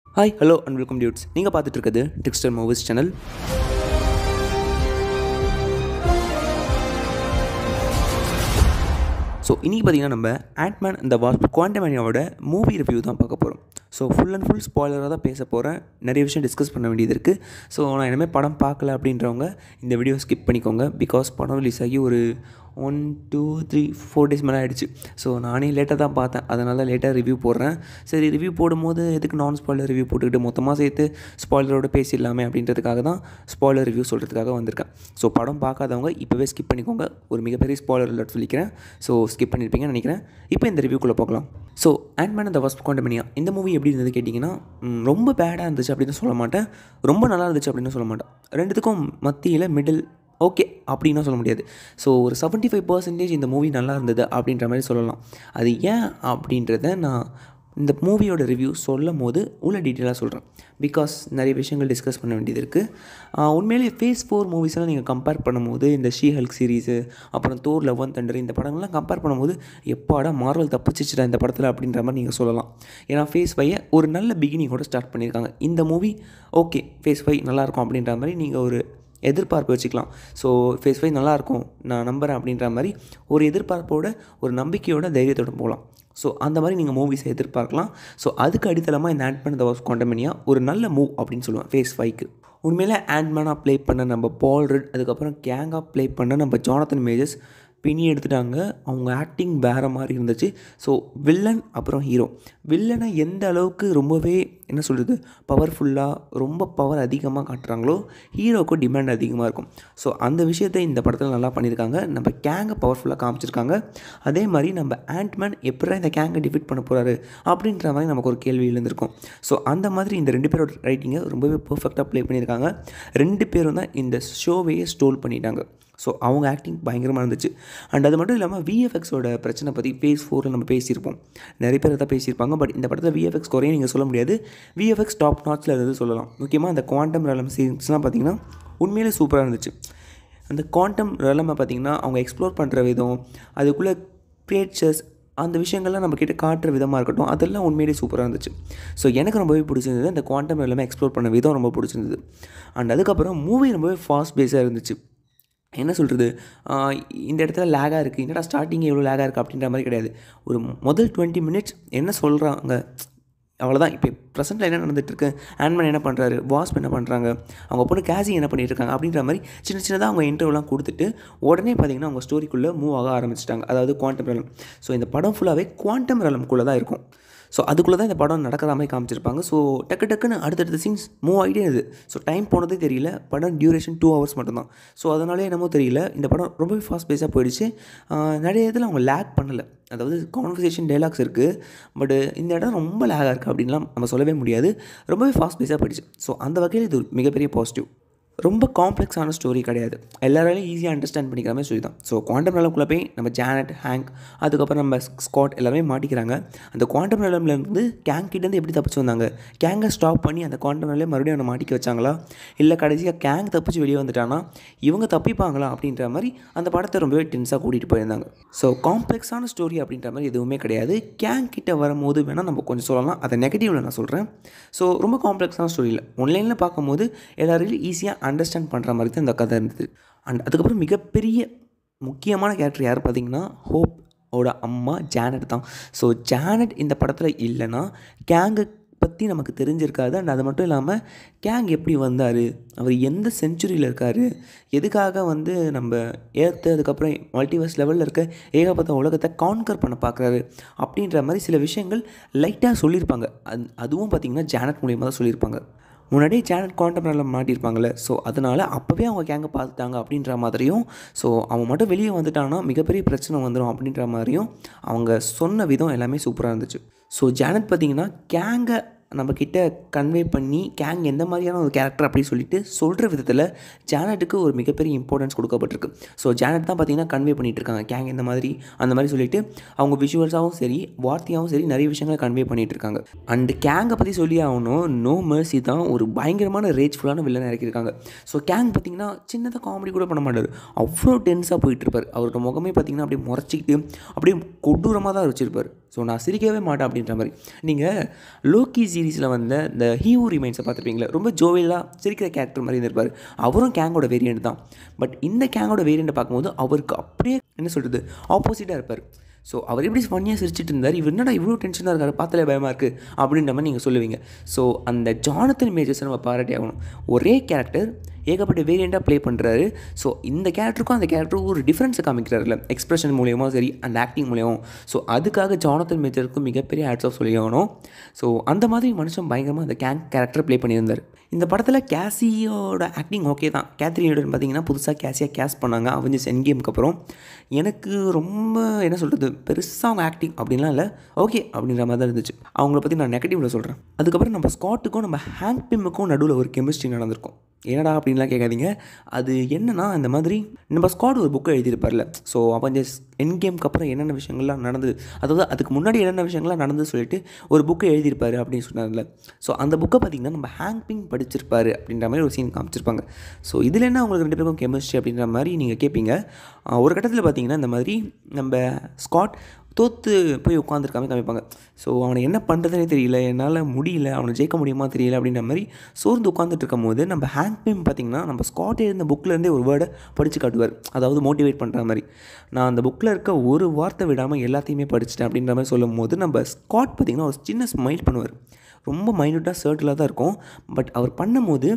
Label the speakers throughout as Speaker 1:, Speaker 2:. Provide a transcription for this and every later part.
Speaker 1: hi hello and welcome dudes நீங்கள் பார்த்துட்டு இருக்கிறது டிக்ஸ்டர் மூவிஸ் சேனல் ஸோ இன்றைக்கி பார்த்தீங்கன்னா நம்ம ஆட்மேன் இந்த வாஸ்ப் குவாண்டமேனியாவோட மூவி ரிவ்யூ தான் பார்க்க போகிறோம் ஸோ ஃபுல் அண்ட் ஃபுல் ஸ்பாய்லராக தான் பேச போகிறேன் நிறைய விஷயம் டிஸ்கஸ் பண்ண வேண்டியது இருக்குது ஸோ நான் இனிமேல் படம் பார்க்கல அப்படின்றவங்க இந்த வீடியோ ஸ்கிப் பண்ணிக்கோங்க பிகாஸ் படம் ரிலீஸ் ஆகி ஒரு one two three four days மேலே ஆகிடுச்சு ஸோ நானே லேட்டாக தான் பார்த்தேன் அதனால லேட்டாக ரிவ்யூ போடுறேன் சரி ரிவ்யூ போடும்போது எதுக்கு நான் ஸ்பாய்லர் ரிவ்யூ போட்டுக்கிட்டு மொத்தமாக சேர்த்து ஸ்பாய்லரோட பேசிடலாமே அப்படின்றதுக்காக தான் ஸ்பாய்லர் ரிவ்யூ சொல்கிறதுக்காக வந்திருக்கேன் ஸோ படம் பார்க்காதவங்க இப்போவே ஸ்கிப் பண்ணிக்கோங்க ஒரு மிகப்பெரிய ஸ்பாய்லர் அலர்ட் சொல்லிக்கிறேன் ஸோ ஸ்கிப் பண்ணியிருப்பீங்கன்னு நினைக்கிறேன் இப்போ இந்த ரிவ்யூக்குள்ளே பார்க்கலாம் ஸோ ஆண்ட்மேன் அந்த வஸ்ட் குவாண்டமனியா இந்த மூவி எப்படி இருந்தது கேட்டிங்கன்னா ம், ரொம்ப பேடாக இருந்துச்சு அப்படின்னு சொல்ல மாட்டேன் ரொம்ப நல்லா இருந்துச்சு அப்படின்னு சொல்ல மாட்டேன் ரெண்டுத்துக்கும் மத்தியில் மிடில் ஓகே அப்படின்னும் சொல்ல முடியாது ஸோ ஒரு 75% ஃபைவ் பர்சன்டேஜ் இந்த மூவி நல்லா இருந்தது அப்படின்ற மாதிரி சொல்லலாம் அது ஏன் அப்படின்றத நான் இந்த மூவியோட ரிவ்யூ சொல்லும் போது உள்ள டீட்டெயிலாக சொல்கிறேன் பிகாஸ் நிறைய விஷயங்கள் டிஸ்கஸ் பண்ண வேண்டியது இருக்குது உண்மையிலேயே ஃபேஸ் ஃபோர் மூவிஸ்லாம் நீங்கள் கம்பேர் பண்ணும்போது இந்த ஷீ ஹல்க் சீரீஸு அப்புறம் தோர் லவ் அண்ட் தண்டர் இந்த படங்கள்லாம் கம்பேர் பண்ணும்போது எப்பாடா மார்வல் தப்பிச்சிச்சுடா இந்த படத்தில் அப்படின்ற மாதிரி நீங்கள் சொல்லலாம் ஏன்னா ஃபேஸ் ஃபைவை ஒரு நல்ல பிகினிங்கோட ஸ்டார்ட் பண்ணியிருக்காங்க இந்த மூவி ஓகே ஃபேஸ் ஃபைவ் நல்லாயிருக்கும் அப்படின்ற மாதிரி நீங்கள் ஒரு எதிர்பார்ப்பு வச்சுக்கலாம் ஸோ ஃபேஸ் ஃபைவ் நல்லாயிருக்கும் நான் நம்புகிறேன் அப்படின்ற மாதிரி ஒரு எதிர்பார்ப்போட ஒரு நம்பிக்கையோட தைரியத்தோட போகலாம் ஸோ அந்த மாதிரி நீங்கள் மூவிஸை எதிர்பார்க்கலாம் ஸோ அதுக்கு அடித்தளமாக இந்த ஆண்ட் பண்ண வாஸ் கொண்டமனியா ஒரு நல்ல மூவ் அப்படின்னு சொல்லுவேன் ஃபேஸ் ஃபைவ்க்கு உண்மையிலே ஆண்ட்மேனாக ப்ளே பண்ண நம்ம பால் ரெட் அதுக்கப்புறம் கேங்காக ப்ளே பண்ண நம்ம ஜானத்தன் மேஜஸ் பின்னி எடுத்துட்டாங்க அவங்க ஆக்டிங் வேறு மாதிரி இருந்துச்சு ஸோ வில்லன் அப்புறம் ஹீரோ வில்லனை எந்த அளவுக்கு ரொம்பவே என்ன சொல்கிறது பவர்ஃபுல்லாக ரொம்ப பவர் அதிகமாக காட்டுறாங்களோ ஹீரோக்கு டிமாண்ட் அதிகமாக இருக்கும் ஸோ அந்த விஷயத்தை இந்த படத்தில் நல்லா பண்ணியிருக்காங்க நம்ம கேங்கை பவர்ஃபுல்லாக காமிச்சிருக்காங்க அதே மாதிரி நம்ம ஆண்ட்மேன் எப்படா இந்த கேங்கை டிஃபிட் பண்ண போகிறாரு அப்படின்ற மாதிரி நமக்கு ஒரு கேள்வி எழுந்திருக்கும் ஸோ அந்த மாதிரி இந்த ரெண்டு பேரோட ரைட்டிங்கை ரொம்பவே பர்ஃபெக்டாக ப்ளே பண்ணியிருக்காங்க ரெண்டு பேரும் தான் இந்த ஷோவையே ஸ்டோல் பண்ணிட்டாங்க ஸோ அவங்க ஆக்டிங் பயங்கரமாக இருந்துச்சு அண்ட் அது மட்டும் இல்லாமல் விஎஃப்எக்ஸோட பிரச்சனை பற்றி பேஸ் ஃபோரில் நம்ம பேசியிருப்போம் நிறைய பேர் தான் பேசியிருப்பாங்க பட் இந்த படத்தில் விஎஃப்எக்ஸ் குறையும் நீங்கள் சொல்ல முடியாது விஎஃப்எக்ஸ் டாப் நாட்ஸில் இருந்தது சொல்லலாம் முக்கியமாக அந்த குவாண்டம் ரலம் சீன்ஸ்லாம் பார்த்தீங்கன்னா உண்மையிலே சூப்பராக இருந்துச்சு அந்த குவாண்டம் ரலமை பார்த்தீங்கன்னா அவங்க எக்ஸ்ப்ளோர் பண்ணுற விதம் அதுக்குள்ளே கிரியேச்சர்ஸ் அந்த விஷயங்கள்லாம் நம்ம கிட்ட காட்டுற விதமாக இருக்கட்டும் அதெல்லாம் உண்மையிலேயே சூப்பராக இருந்துச்சு ஸோ எனக்கு ரொம்பவே பிடிச்சிருந்தது அந்த குவாண்டம் எல்லாமே எக்ஸ்ப்ளோர் பண்ண விதம் ரொம்ப பிடிச்சிருந்தது அண்ட் அதுக்கப்புறம் மூவி ரொம்பவே ஃபாஸ்ட் பேஸாக இருந்துச்சு என்ன சொல்கிறது இந்த இடத்துல லேகாக இருக்குது என்னடா ஸ்டார்டிங் எவ்வளோ லேகாக இருக்குது அப்படின்ற மாதிரி கிடையாது ஒரு முதல் டுவெண்ட்டி மினிட்ஸ் என்ன சொல்கிறாங்க அவ்வளோதான் இப்போ ப்ரெசென்ட்டில் என்ன நடந்துட்டுருக்கு ஆன்மன் என்ன பண்ணுறாரு வாஸ்ப் என்ன பண்ணுறாங்க அவங்க பொண்ணு கேசி என்ன பண்ணிட்டு இருக்காங்க அப்படின்ற மாதிரி சின்ன சின்னதாக அவங்க இன்டர்வியூலாம் கொடுத்துட்டு உடனே பார்த்தீங்கன்னா அவங்க ஸ்டோரிக்குள்ளே மூவ் ஆக ஆரம்பிச்சிட்டாங்க அதாவது குவாண்டம் ரலம் ஸோ இந்த படம் ஃபுல்லாகவே குவாண்டம் ரலம்குள்ளே தான் இருக்கும் ஸோ அதுக்குள்ளே தான் இந்த படம் நடக்கிற மாதிரி காமிச்சிருப்பாங்க ஸோ டக்கு டக்குன்னு அடுத்தடுத்த சீன்ஸ் மூவ் ஆகிட்டே இருது ஸோ டைம் போனதே தெரியல படம் டியூரேஷன் டூ ஹவர்ஸ் மட்டும்தான் ஸோ அதனாலே என்னமோ தெரியல இந்த படம் ரொம்பவே ஃபாஸ்ட் பேஸாக போயிடுச்சு ஆஹ் நிறைய இதில் அவங்க லேக் பண்ணலை அதாவது கான்வர்சேஷன் டைலாக்ஸ் இருக்குது பட் இந்த இடம் ரொம்ப லேகாக இருக்குது அப்படின்லாம் நம்ம சொல்லவே முடியாது ரொம்பவே ஃபாஸ்ட் பேஸாக போயிடுச்சு ஸோ அந்த வகையில் இது ஒரு மிகப்பெரிய பாசிட்டிவ் ரொம்ப காம்ப்ளெக்ஸான ஸ்டோரி கிடையாது எல்லாராலையும் ஈஸியாக அண்டர்ஸ்டாண்ட் பண்ணிக்கிற மாதிரி ஸ்டோரி தான் ஸோ குவாண்டம் நிலம்குள்ளே போய் நம்ம ஜானட் ஹேங்க் அதுக்கப்புறம் நம்ம ஸ்காட் எல்லாமே மாட்டிக்கிறாங்க அந்த குவாண்டம் நிலம்லேருந்து கேங் கிட்டேருந்து எப்படி தப்பிச்சு வந்தாங்க கேங்கை ஸ்டாப் பண்ணி அந்த குவாண்டம் நிலையம் மறுபடியும் அவனை மாட்டிக்க வச்சாங்களா இல்லை கடைசியாக கேங் தப்பிச்சு வெளியே வந்துட்டானா இவங்க தப்பிப்பாங்களா அப்படின்ற மாதிரி அந்த படத்தை ரொம்பவே டென்ஸாக கூட்டிகிட்டு போயிருந்தாங்க ஸோ காம்ப்ளெக்ஸான ஸ்டோரி அப்படின்ற மாதிரி எதுவுமே கிடையாது கேங் கிட்ட வரும்போது வேணால் நம்ம கொஞ்சம் சொல்லலாம் அதை நெகட்டிவில் நான் சொல்கிறேன் ஸோ ரொம்ப காம்ப்ளெக்ஸான ஸ்டோரி இல்லை ஒன்லைனில் பார்க்கும்போது எல்லாரையும் ஈஸியாக அண்டர்ஸ்டாண்ட் பண்ணுற மாதிரி தான் இந்த கதை இருந்தது அண்ட் அதுக்கப்புறம் மிகப்பெரிய முக்கியமான கேரக்டர் யார் பார்த்தீங்கன்னா ஹோப் ஓட அம்மா ஜானட் தான் ஸோ ஜானட் இந்த படத்தில் இல்லைன்னா கேங்கு பற்றி நமக்கு தெரிஞ்சிருக்காது அண்ட் அது மட்டும் இல்லாமல் கேங் எப்படி வந்தார் அவர் எந்த செஞ்சுரியில் இருக்கார் எதுக்காக வந்து நம்ம ஏற்று அதுக்கப்புறம் மல்டிவர்ஸ் லெவலில் இருக்க ஏகப்பட்ட உலகத்தை கான்கர் பண்ண பார்க்குறாரு அப்படின்ற மாதிரி சில விஷயங்கள் லைட்டாக சொல்லியிருப்பாங்க அது அதுவும் பார்த்திங்கன்னா ஜானட் மூலியமாக தான் சொல்லியிருப்பாங்க முன்னாடியே சேனல் குவாண்டம் மாட்டியிருப்பாங்கள்ல ஸோ அதனால் அப்போவே அவங்க கேங்கை பார்த்துட்டாங்க அப்படின்ற மாதிரியும் ஸோ அவன் மட்டும் வெளியே வந்துட்டான்னா மிகப்பெரிய பிரச்சனை வந்துடும் அப்படின்ற மாதிரியும் அவங்க சொன்ன விதம் எல்லாமே சூப்பராக இருந்துச்சு ஸோ ஜானட் பார்த்தீங்கன்னா கேங்கை நம்ம கிட்ட கன்வே பண்ணி கேங் எந்த மாதிரியான ஒரு கேரக்டர் அப்படி சொல்லிட்டு சொல்கிற விதத்தில் ஜானட்டுக்கு ஒரு மிகப்பெரிய இம்பார்ட்டன்ஸ் கொடுக்கப்பட்டிருக்கு ஸோ ஜானட் தான் பார்த்தீங்கன்னா கன்வே பண்ணிட்டு இருக்காங்க கேங் இந்த மாதிரி அந்த மாதிரி சொல்லிட்டு அவங்க விஷுவல்ஸாகவும் சரி வார்த்தையாகவும் சரி நிறைய விஷயங்களை கன்வே பண்ணிட்டு இருக்காங்க அண்ட் கேங்கை பற்றி சொல்லி ஆகணும் நோ மர்சி தான் ஒரு பயங்கரமான ரேஜ்ஃபுல்லான வில்லன் இறக்கியிருக்காங்க ஸோ கேங் பார்த்தீங்கன்னா சின்னதாக காமெடி கூட பண்ண மாட்டார் அவ்வளோ டென்ஸாக போயிட்டு இருப்பார் அவரோட முகமே பார்த்தீங்கன்னா அப்படியே முறைச்சிக்கிட்டு அப்படியே கொடூரமாக தான் வச்சிருப்பார் ஸோ நான் சிரிக்கவே மாட்டேன் அப்படின்ற மாதிரி நீங்கள் லோக்கி சீரீஸில் வந்த இந்த ஹீவோ ரிமைன்ஸை பார்த்துருப்பீங்களா ரொம்ப ஜோவியலாக சிரிக்கிற கேரக்டர் மாதிரி இருந்திருப்பார் அவரும் கேங்கோட வேரியண்ட் தான் பட் இந்த கேங்கோட வேரியண்ட்டை பார்க்கும்போது அவருக்கு அப்படியே என்ன சொல்கிறது ஆப்போசிட்டாக இருப்பார் ஸோ அவர் எப்படி ஃபன்னியாக சிரிச்சிட்டு இருந்தார் இவர் என்னடா இவ்வளோ டென்ஷனாக இருக்காரு பார்த்தாலே பயமாக இருக்குது அப்படின்ற மாதிரி நீங்கள் சொல்லுவீங்க ஸோ அந்த ஜானத்தன் மேஜர்ஸை நம்ம பாராட்டி ஆகணும் ஒரே கேரக்டர் ஏகப்பட்ட வேரியண்ட்டாக ப்ளே பண்ணுறாரு ஸோ இந்த கேரக்டருக்கும் அந்த கேரக்டருக்கும் ஒரு டிஃப்ரென்ஸை காமிக்கிறாருல எக்ஸ்பிரஷன் மூலியமாக சரி அந்த ஆக்டிங் மூலியமாக ஸோ அதுக்காக ஜானத்தன் மேஜருக்கும் மிகப்பெரிய ஹேட்ஸ் ஆஃப் சொல்லி ஆகணும் ஸோ அந்த மாதிரி மனுஷன் பயங்கரமாக அந்த கேங் கேரக்டர் ப்ளே பண்ணியிருந்தார் இந்த படத்தில் கேசியோட ஆக்டிங் ஓகே தான் கேத்ரினோட பார்த்தீங்கன்னா புதுசாக கேசியாக கேஸ் பண்ணாங்க அவஞ்சஸ் என் கேமுக்கு அப்புறம் எனக்கு ரொம்ப என்ன சொல்கிறது பெருசாக அவங்க ஆக்டிங் அப்படின்லாம் இல்லை ஓகே அப்படின்ற மாதிரி தான் இருந்துச்சு அவங்கள பற்றி நான் நெகட்டிவில் சொல்கிறேன் அதுக்கப்புறம் நம்ம ஸ்காட்டுக்கும் நம்ம ஹேங் பிம்முக்கும் நடுவில் ஒரு கெமிஸ்ட்ரி நடந்திருக்கும் என்னடா அப்படின்லாம் கேட்காதீங்க அது என்னன்னா இந்த மாதிரி நம்ம ஸ்குவாட் ஒரு புக்கை எழுதியிருப்பார்ல ஸோ அவஞ்சஸ் என் கேம்க்கு அப்புறம் என்னென்ன விஷயங்கள்லாம் நடந்தது அதாவது அதுக்கு முன்னாடி என்னென்ன விஷயங்கள்லாம் நடந்து சொல்லிட்டு ஒரு புக்கை எழுதியிருப்பாரு அப்படின்னு சொன்னார்ல ஸோ அந்த புக்கை பார்த்திங்கன்னா நம்ம ஹேங் பிங் படிச்சிருப்பாரு அப்படின்ற மாதிரி ஒரு சீன் காமிச்சிருப்பாங்க ஸோ இதில் என்ன உங்களுக்கு ரெண்டு பேருக்கும் கெமிஸ்ட்ரி அப்படின்ற மாதிரி நீங்கள் கேட்பீங்க ஒரு கட்டத்தில் பார்த்தீங்கன்னா இந்த மாதிரி நம்ம ஸ்காட் தோற்று போய் உட்காந்துருக்காம காமிப்பாங்க ஸோ அவனை என்ன பண்ணுறதுனே தெரியல என்னால் முடியல அவனை ஜெயிக்க முடியுமா தெரியல அப்படின்ற மாதிரி சோர்ந்து உட்காந்துட்டு இருக்கும் போது நம்ம ஹேங் பிம் பார்த்திங்கன்னா நம்ம ஸ்காட்டே இருந்த புக்கிலேருந்தே ஒரு வேர்டை படித்து காட்டுவார் அதாவது மோட்டிவேட் பண்ணுற மாதிரி நான் அந்த புக்கில் இருக்க ஒரு வார்த்தை விடாமல் எல்லாத்தையுமே படிச்சிட்டேன் அப்படின்ற மாதிரி சொல்லும் போது நம்ம ஸ்காட் பார்த்திங்கன்னா ஒரு சின்ன ஸ்மைல் பண்ணுவார் ரொம்ப மைன்யூட்டாக சர்ட்டிலாக தான் இருக்கும் பட் அவர் பண்ணும்போது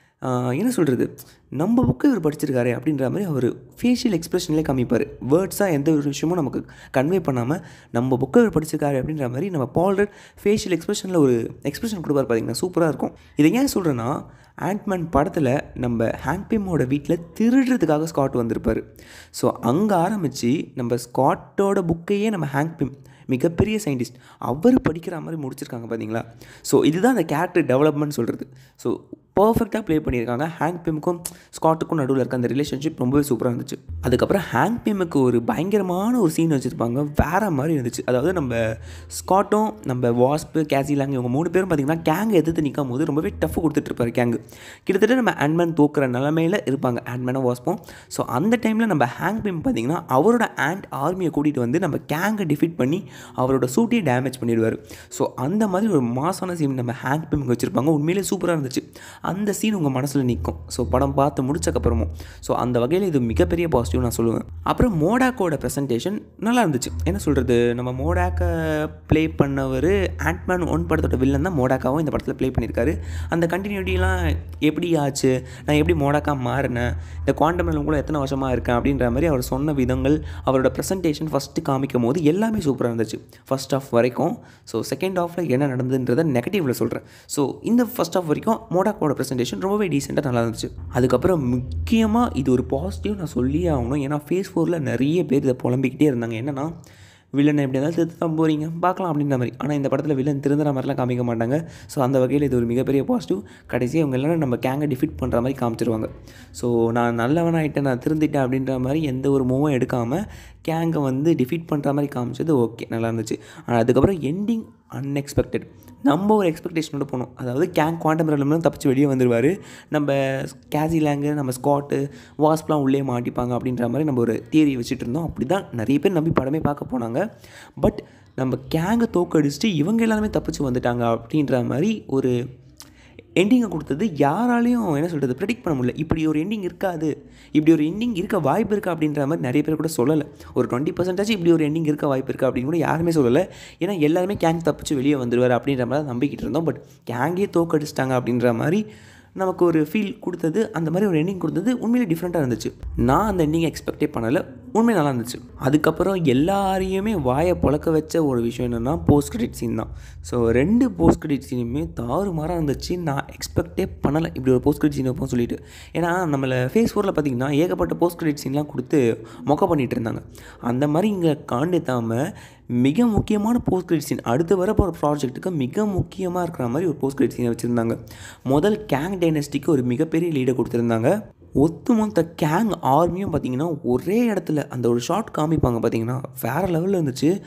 Speaker 1: என்ன சொல்கிறது நம்ம புக்கு இவர் படிச்சிருக்காரு அப்படின்ற மாதிரி அவர் ஃபேஷியல் எக்ஸ்ப்ரெஷன்லேயே காமிப்பார் வேர்ட்ஸாக எந்த ஒரு விஷயமும் நமக்கு கன்வே பண்ணாமல் நம்ம புக்கை இவர் படிச்சிருக்காரு அப்படின்ற மாதிரி நம்ம பால்ரட் ஃபேஷியல் எக்ஸ்ப்ரெஷனில் ஒரு எக்ஸ்ப்ரெஷன் கொடுப்பார் பார்த்தீங்கன்னா சூப்பராக இருக்கும் இதை ஏன் சொல்கிறேன்னா ஆண்ட்மேன் படத்தில் நம்ம ஹேங்பிமோட வீட்டில் திருடுறதுக்காக ஸ்காட் வந்திருப்பார் ஸோ அங்கே ஆரம்பித்து நம்ம ஸ்காட்டோட புக்கையே நம்ம ஹேங்பிம் மிகப்பெரிய சயின்டிஸ்ட் அவர் படிக்கிற மாதிரி முடிச்சிருக்காங்க பார்த்தீங்களா ஸோ இதுதான் அந்த கேரக்டர் டெவலப்மெண்ட் சொல்கிறது ஸோ பர்ஃபெக்டாக ப்ளே பண்ணியிருக்காங்க ஹேங் பிம்க்கும் ஸ்காட்டுக்கும் நடுவில் இருக்க அந்த ரிலேஷன்ஷிப் ரொம்பவே சூப்பராக இருந்துச்சு அதுக்கப்புறம் ஹேங் பிம்முக்கு ஒரு பயங்கரமான ஒரு சீன் வச்சுருப்பாங்க வேறு மாதிரி இருந்துச்சு அதாவது நம்ம ஸ்காட்டும் நம்ம வாஸ்ப்பு கேசிலாங் இவங்க மூணு பேரும் பார்த்திங்கன்னா கேங்கை எதிர்த்து நிற்கும் போது ரொம்பவே டஃப் கொடுத்துட்ருப்பாரு கேங்கு கிட்டத்தட்ட நம்ம ஆண்ட்மேன் தூக்குற நிலமையில் இருப்பாங்க ஆண்ட்மேனும் வாஸ்ப்பும் ஸோ அந்த டைமில் நம்ம ஹேங் பிம் பார்த்திங்கன்னா அவரோட ஆண்ட் ஆர்மியை கூட்டிகிட்டு வந்து நம்ம கேங்கை டிஃபீட் பண்ணி அவரோட சூட்டையே டேமேஜ் பண்ணிடுவார் ஸோ அந்த மாதிரி ஒரு மாசான சீன் நம்ம ஹேங் பிம்க்கு வச்சுருப்பாங்க உண்மையிலே சூப்பராக இருந்துச்சு அந்த சீன் உங்கள் மனசில் நிற்கும் ஸோ படம் பார்த்து முடிச்சக்கப்புறமும் ஸோ அந்த வகையில் இது மிகப்பெரிய பாசிட்டிவ் நான் சொல்லுவேன் அப்புறம் மோடாக்கோட ப்ரெசன்டேஷன் நல்லா இருந்துச்சு என்ன சொல்கிறது நம்ம மோடாக்கை ப்ளே பண்ணவர் ஆண்ட்மேன் ஒன் படத்தோட வில்லன் தான் மோடாக்காவும் இந்த படத்தில் ப்ளே பண்ணியிருக்காரு அந்த கண்டினியூட்டிலாம் எப்படி ஆச்சு நான் எப்படி மோடாக்கா மாறினேன் இந்த குவாண்டம் கூட எத்தனை வருஷமாக இருக்கேன் அப்படின்ற மாதிரி அவர் சொன்ன விதங்கள் அவரோட ப்ரெசன்டேஷன் ஃபஸ்ட்டு காமிக்கும் போது எல்லாமே சூப்பராக இருந்துச்சு ஃபஸ்ட் ஆஃப் வரைக்கும் ஸோ செகண்ட் ஆஃபில் என்ன நடந்ததுன்றதை நெகட்டிவில் சொல்கிறேன் ஸோ இந்த ஃபஸ்ட் ஆஃப் வரைக்கும் மோடாக்கோட ப்ரெசன்டேஷன் ரொம்பவே டீசெண்டாக நல்லா இருந்துச்சு அதுக்கப்புறம் முக்கியமாக இது ஒரு பாசிட்டிவ் நான் சொல்லியே ஆகணும் ஏன்னா ஃபேஸ் ஃபோரில் நிறைய பேர் இதை புலம்பிக்கிட்டே இருந்தாங்க என்னென்னா வில்லனை எப்படி இருந்தாலும் திருத்த தான் போகிறீங்க பார்க்கலாம் அப்படின்ற மாதிரி ஆனால் இந்த படத்தில் வில்லன் திருந்துற மாதிரிலாம் காமிக்க மாட்டாங்க ஸோ அந்த வகையில் இது ஒரு மிகப்பெரிய பாசிட்டிவ் கடைசியாக அவங்க எல்லாரும் நம்ம கேங்கை டிஃபிட் பண்ணுற மாதிரி காமிச்சிருவாங்க ஸோ நான் நல்லவனாகிட்டேன் நான் திருந்திட்டேன் அப்படின்ற மாதிரி எந்த ஒரு மூவும் எடுக்காமல் கேங்கை வந்து டிஃபீட் பண்ணுற மாதிரி காமிச்சது ஓகே நல்லா இருந்துச்சு ஆனால் அதுக்கப்புறம் எண்டிங் அன்எக்ஸ்பெக்டட் நம்ம ஒரு எக்ஸ்பெக்டேஷனோட போனோம் அதாவது கேங் குவாண்டம் ரெலம்லாம் தப்பிச்சு வெளியே வந்துடுவார் நம்ம கேசிலாங்கு நம்ம ஸ்காட்டு வாஸ்ப்லாம் உள்ளே மாட்டிப்பாங்க அப்படின்ற மாதிரி நம்ம ஒரு தியரி வச்சுட்டு இருந்தோம் அப்படி தான் நிறைய பேர் நம்பி படமே பார்க்க போனாங்க பட் நம்ம கேங்கை தோக்கடிச்சிட்டு இவங்க எல்லாருமே தப்பிச்சு வந்துட்டாங்க அப்படின்ற மாதிரி ஒரு எண்டிங்கை கொடுத்தது யாராலையும் என்ன சொல்கிறது ப்ரெடிக்ட் பண்ண முடியல இப்படி ஒரு எண்டிங் இருக்காது இப்படி ஒரு எண்டிங் இருக்க வாய்ப்பு இருக்கா அப்படின்ற மாதிரி நிறைய பேர் கூட சொல்லலை ஒரு டுவெண்ட்டி பர்சன்டேஜ் இப்படி ஒரு எண்டிங் இருக்க வாய்ப்பு இருக்கா அப்படின்னு கூட யாருமே சொல்லலை ஏன்னா எல்லாருமே கேங் தப்பிச்சு வெளியே வந்துடுவார் அப்படின்ற மாதிரி தான் நம்பிக்கிட்டு இருந்தோம் பட் கேங்கே தோக்கடிச்சிட்டாங்க அப்படின்ற மாதிரி நமக்கு ஒரு ஃபீல் கொடுத்தது அந்த மாதிரி ஒரு எண்டிங் கொடுத்தது உண்மையிலே டிஃப்ரெண்ட்டாக இருந்துச்சு நான் அந்த எண்டிங் எக்ஸ்பெக்டே பண்ணலை உண்மை நல்லா இருந்துச்சு அதுக்கப்புறம் எல்லாரையுமே வாயை புழக்க வச்ச ஒரு விஷயம் என்னென்னா போஸ்ட் கிரெடிட் சீன் தான் ஸோ ரெண்டு போஸ்ட் கிரெடிட் சீனுமே தாறுமாறாக இருந்துச்சு நான் எக்ஸ்பெக்டே பண்ணலை இப்படி ஒரு போஸ்ட் கிரெடிட் சீன் வைப்போம் சொல்லிட்டு ஏன்னா நம்மளை ஃபேஸ் ஃபோரில் பார்த்தீங்கன்னா ஏகப்பட்ட போஸ்ட் கிரெடிட் சீன்லாம் கொடுத்து மொக்க பண்ணிகிட்டு இருந்தாங்க அந்த மாதிரி இங்கே காண்டேத்தாமல் மிக முக்கியமான போஸ்ட் கிரெடிட் சீன் அடுத்து வர போகிற ப்ராஜெக்ட்டுக்கு மிக முக்கியமாக இருக்கிற மாதிரி ஒரு போஸ்ட் கிரெடிட் சீனை வச்சுருந்தாங்க முதல் கேங் டைனஸ்டிக்கு ஒரு மிகப்பெரிய லீடை கொடுத்துருந்தாங்க ஒத்துமொத்த கேங் ஆர்மியும் பார்த்திங்கன்னா ஒரே இடத்துல அந்த ஒரு ஷார்ட் காமிப்பாங்க பார்த்தீங்கன்னா வேறு லெவலில் இருந்துச்சு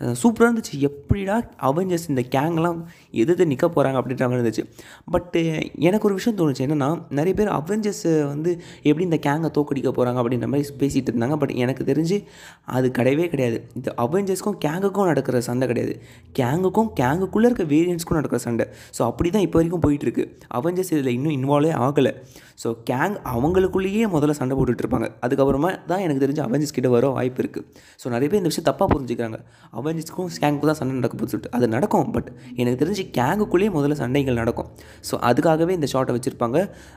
Speaker 1: சூப்பராக இருந்துச்சு எப்படிடா அவெஞ்சர்ஸ் இந்த கேங்லாம் எதிர்த்து நிற்க போகிறாங்க அப்படின்ற மாதிரி இருந்துச்சு பட்டு எனக்கு ஒரு விஷயம் தோணுச்சு என்னென்னா நிறைய பேர் அவெஞ்சர்ஸ் வந்து எப்படி இந்த கேங்கை தோக்கடிக்க போகிறாங்க அப்படின்ற மாதிரி பேசிகிட்டு இருந்தாங்க பட் எனக்கு தெரிஞ்சு அது கிடையவே கிடையாது இந்த அவெஞ்சர்ஸ்க்கும் கேங்குக்கும் நடக்கிற சண்டை கிடையாது கேங்குக்கும் கேங்குக்குள்ளே இருக்க வேரியன்ஸ்க்கும் நடக்கிற சண்டை ஸோ அப்படி தான் இப்போ வரைக்கும் போயிட்டுருக்கு அவெஞ்சர்ஸ் இதில் இன்னும் இன்வால்வே ஆகலை ஸோ கேங் அவங்களுக்குள்ளேயே முதல்ல சண்டை போட்டுட்டு இருப்பாங்க அதுக்கப்புறமா தான் எனக்கு தெரிஞ்சு அவெஞ்சர்ஸ் கிட்ட வர வாய்ப்பு இருக்குது ஸோ நிறைய பேர் இந்த விஷயம் தப்பாக புரிஞ்சுக்கிறாங்க அவெஞ்சர்ஸ்க்கும் கேங்குக்கும் தான் சண்டை நடக்க போகுது சொல்லிட்டு அது நடக்கும் பட் எனக்கு தெரிஞ்சு கேங்குக்குள்ளேயே முதல்ல சண்டைகள் நடக்கும் ஸோ அதுக்காகவே இந்த ஷார்ட்டை வச்சுருப்பாங்க